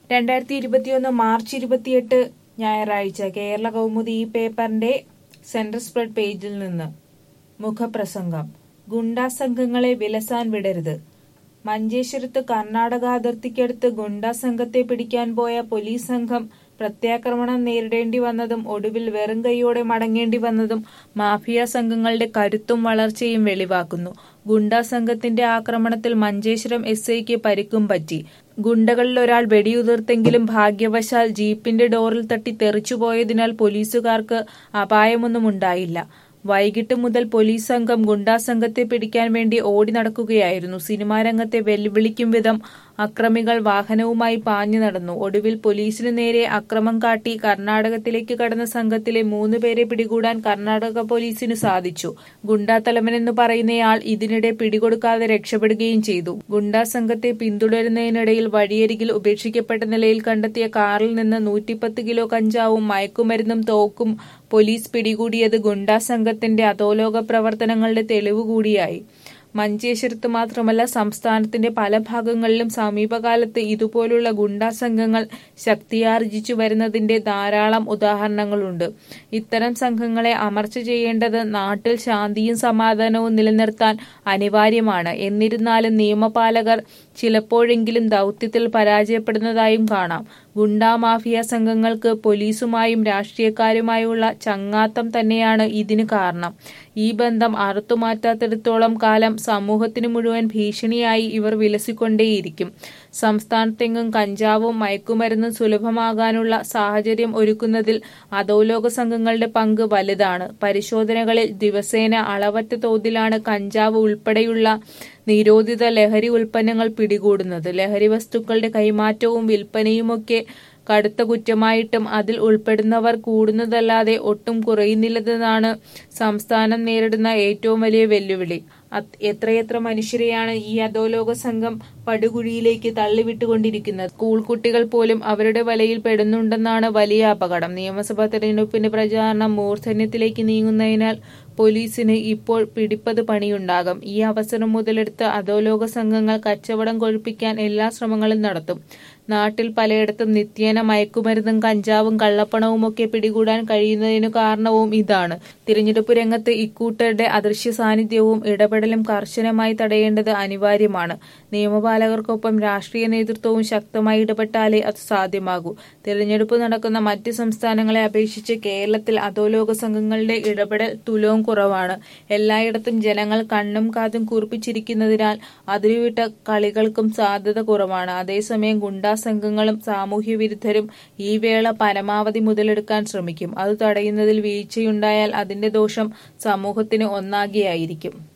രണ്ടായിരത്തി ഇരുപത്തിയൊന്ന് മാർച്ച് ഇരുപത്തിയെട്ട് ഞായറാഴ്ച കേരള കൗമുദി ഈ പേപ്പറിന്റെ സെന്റർ സ്പ്രെഡ് പേജിൽ നിന്ന് മുഖപ്രസംഗം ഗുണ്ടാ സംഘങ്ങളെ വിലസാൻ വിടരുത് മഞ്ചേശ്വരത്ത് കർണാടക അതിർത്തിക്കടുത്ത് ഗുണ്ടാ സംഘത്തെ പിടിക്കാൻ പോയ പോലീസ് സംഘം പ്രത്യാക്രമണം നേരിടേണ്ടി വന്നതും ഒടുവിൽ വെറും കൈയോടെ മടങ്ങേണ്ടി വന്നതും മാഫിയ സംഘങ്ങളുടെ കരുത്തും വളർച്ചയും വെളിവാക്കുന്നു ഗുണ്ടാ സംഘത്തിന്റെ ആക്രമണത്തിൽ മഞ്ചേശ്വരം എസ് ഐക്ക് പരിക്കും പറ്റി ഗുണ്ടകളിൽ ഒരാൾ വെടിയുതിർത്തെങ്കിലും ഭാഗ്യവശാൽ ജീപ്പിന്റെ ഡോറിൽ തട്ടി തെറിച്ചുപോയതിനാൽ പോലീസുകാർക്ക് അപായമൊന്നും ഉണ്ടായില്ല വൈകിട്ട് മുതൽ പോലീസ് സംഘം ഗുണ്ടാ സംഘത്തെ പിടിക്കാൻ വേണ്ടി ഓടി നടക്കുകയായിരുന്നു സിനിമാ രംഗത്തെ വെല്ലുവിളിക്കും വിധം അക്രമികൾ വാഹനവുമായി പാഞ്ഞു നടന്നു ഒടുവിൽ പോലീസിന് നേരെ അക്രമം കാട്ടി കർണാടകത്തിലേക്ക് കടന്ന സംഘത്തിലെ മൂന്ന് പേരെ പിടികൂടാൻ കർണാടക പോലീസിന് സാധിച്ചു ഗുണ്ടാ തലവനെന്ന് പറയുന്നയാൾ ഇതിനിടെ പിടികൊടുക്കാതെ രക്ഷപ്പെടുകയും ചെയ്തു ഗുണ്ടാ സംഘത്തെ പിന്തുടരുന്നതിനിടയിൽ വഴിയരികിൽ ഉപേക്ഷിക്കപ്പെട്ട നിലയിൽ കണ്ടെത്തിയ കാറിൽ നിന്ന് നൂറ്റിപ്പത്ത് കിലോ കഞ്ചാവും മയക്കുമരുന്നും തോക്കും പോലീസ് പിടികൂടിയത് ഗുണ്ടാ സംഘത്തിന്റെ അധോലോക പ്രവർത്തനങ്ങളുടെ തെളിവ് കൂടിയായി മഞ്ചേശ്വരത്ത് മാത്രമല്ല സംസ്ഥാനത്തിന്റെ പല ഭാഗങ്ങളിലും സമീപകാലത്ത് ഇതുപോലുള്ള ഗുണ്ടാ സംഘങ്ങൾ ശക്തിയാർജിച്ചു വരുന്നതിന്റെ ധാരാളം ഉദാഹരണങ്ങളുണ്ട് ഇത്തരം സംഘങ്ങളെ അമർച്ച ചെയ്യേണ്ടത് നാട്ടിൽ ശാന്തിയും സമാധാനവും നിലനിർത്താൻ അനിവാര്യമാണ് എന്നിരുന്നാലും നിയമപാലകർ ചിലപ്പോഴെങ്കിലും ദൗത്യത്തിൽ പരാജയപ്പെടുന്നതായും കാണാം ഗുണ്ടാ മാഫിയ സംഘങ്ങൾക്ക് പോലീസുമായും രാഷ്ട്രീയക്കാരുമായുള്ള ചങ്ങാത്തം തന്നെയാണ് ഇതിന് കാരണം ഈ ബന്ധം അറുത്തുമാറ്റാത്തിടത്തോളം കാലം സമൂഹത്തിന് മുഴുവൻ ഭീഷണിയായി ഇവർ വിലസിക്കൊണ്ടേയിരിക്കും സംസ്ഥാനത്തെങ്ങും കഞ്ചാവും മയക്കുമരുന്നും സുലഭമാകാനുള്ള സാഹചര്യം ഒരുക്കുന്നതിൽ അധോലോക സംഘങ്ങളുടെ പങ്ക് വലുതാണ് പരിശോധനകളിൽ ദിവസേന അളവറ്റ തോതിലാണ് കഞ്ചാവ് ഉൾപ്പെടെയുള്ള നിരോധിത ലഹരി ഉൽപ്പന്നങ്ങൾ പിടികൂടുന്നത് ലഹരി വസ്തുക്കളുടെ കൈമാറ്റവും വിൽപ്പനയുമൊക്കെ കടുത്ത കുറ്റമായിട്ടും അതിൽ ഉൾപ്പെടുന്നവർ കൂടുന്നതല്ലാതെ ഒട്ടും കുറയുന്നില്ലെന്നതാണ് സംസ്ഥാനം നേരിടുന്ന ഏറ്റവും വലിയ വെല്ലുവിളി എത്രയെത്ര മനുഷ്യരെയാണ് ഈ അധോലോക സംഘം പടുകുഴിയിലേക്ക് തള്ളിവിട്ടുകൊണ്ടിരിക്കുന്നത് സ്കൂൾ കുട്ടികൾ പോലും അവരുടെ വലയിൽ പെടുന്നുണ്ടെന്നാണ് വലിയ അപകടം നിയമസഭാ തെരഞ്ഞെടുപ്പിന്റെ പ്രചാരണം മൂർധന്യത്തിലേക്ക് നീങ്ങുന്നതിനാൽ പോലീസിന് ഇപ്പോൾ പിടിപ്പത് പണിയുണ്ടാകും ഈ അവസരം മുതലെടുത്ത് അധോലോക സംഘങ്ങൾ കച്ചവടം കൊഴുപ്പിക്കാൻ എല്ലാ ശ്രമങ്ങളും നടത്തും നാട്ടിൽ പലയിടത്തും നിത്യേന മയക്കുമരുന്നും കഞ്ചാവും കള്ളപ്പണവും ഒക്കെ പിടികൂടാൻ കഴിയുന്നതിനു കാരണവും ഇതാണ് തിരഞ്ഞെടുപ്പ് രംഗത്ത് ഇക്കൂട്ടരുടെ അദൃശ്യ സാന്നിധ്യവും ഇടപെടലും കർശനമായി തടയേണ്ടത് അനിവാര്യമാണ് നിയമപാലകർക്കൊപ്പം രാഷ്ട്രീയ നേതൃത്വവും ശക്തമായി ഇടപെട്ടാലേ അത് സാധ്യമാകൂ തിരഞ്ഞെടുപ്പ് നടക്കുന്ന മറ്റ് സംസ്ഥാനങ്ങളെ അപേക്ഷിച്ച് കേരളത്തിൽ അധോലോക സംഘങ്ങളുടെ ഇടപെടൽ തുലവും കുറവാണ് എല്ലായിടത്തും ജനങ്ങൾ കണ്ണും കാതും കൂർപ്പിച്ചിരിക്കുന്നതിനാൽ അതിരുവിട്ട കളികൾക്കും സാധ്യത കുറവാണ് അതേസമയം ഗുണ്ടാ സംഘങ്ങളും സാമൂഹ്യ വിരുദ്ധരും ഈ വേള പരമാവധി മുതലെടുക്കാൻ ശ്രമിക്കും അത് തടയുന്നതിൽ വീഴ്ചയുണ്ടായാൽ അതിന്റെ ദോഷം സമൂഹത്തിന് ഒന്നാകെയായിരിക്കും